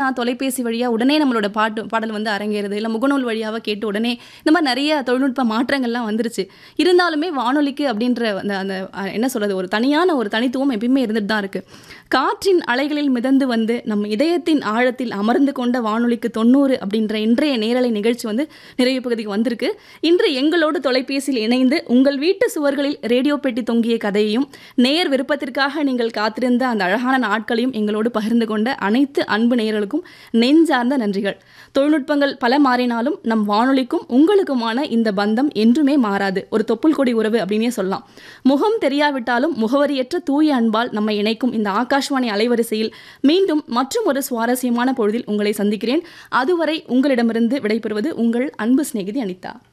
இப்போலாம் தொலைபேசி வழியாக உடனே நம்மளோட பாட்டு பாடல் வந்து அரங்கேறுது இல்லை முகநூல் வழியாக கேட்டு உடனே இந்த மாதிரி நிறைய தொழில்நுட்ப மாற்றங்கள்லாம் வந்துருச்சு இருந்தாலுமே வானொலிக்கு அப்படின்ற அந்த அந்த அஹ், என்ன சொல்றது ஒரு தனியான ஒரு தனித்துவம் எப்பயுமே இருந்துட்டு தான் இருக்கு காற்றின் அலைகளில் மிதந்து வந்து நம் இதயத்தின் ஆழத்தில் அமர்ந்து கொண்ட வானொலிக்கு தொண்ணூறு அப்படின்ற இன்றைய நேரலை நிகழ்ச்சி வந்து நிறைவு பகுதிக்கு வந்திருக்கு இன்று எங்களோடு தொலைபேசியில் இணைந்து உங்கள் வீட்டு சுவர்களில் ரேடியோ பெட்டி தொங்கிய கதையையும் நேர் விருப்பத்திற்காக நீங்கள் காத்திருந்த அந்த அழகான நாட்களையும் எங்களோடு பகிர்ந்து கொண்ட அனைத்து அன்பு நேயர்களுக்கும் நெஞ்சார்ந்த நன்றிகள் தொழில்நுட்பங்கள் பல மாறினாலும் நம் வானொலிக்கும் உங்களுக்குமான இந்த பந்தம் என்றுமே மாறாது ஒரு தொப்புள் கொடி உறவு அப்படின்னே சொல்லலாம் முகம் தெரியாவிட்டாலும் முகவரியற்ற தூய அன்பால் நம்மை இணைக்கும் இந்த ஆகாஷ்வாணி அலைவரிசையில் மீண்டும் மற்றும் ஒரு சுவாரஸ்யமான பொழுதில் உங்களை சந்திக்கிறேன் அதுவரை உங்களிடமிருந்து விடைபெறுவது உங்கள் அன்பு சிநேகிதி அனிதா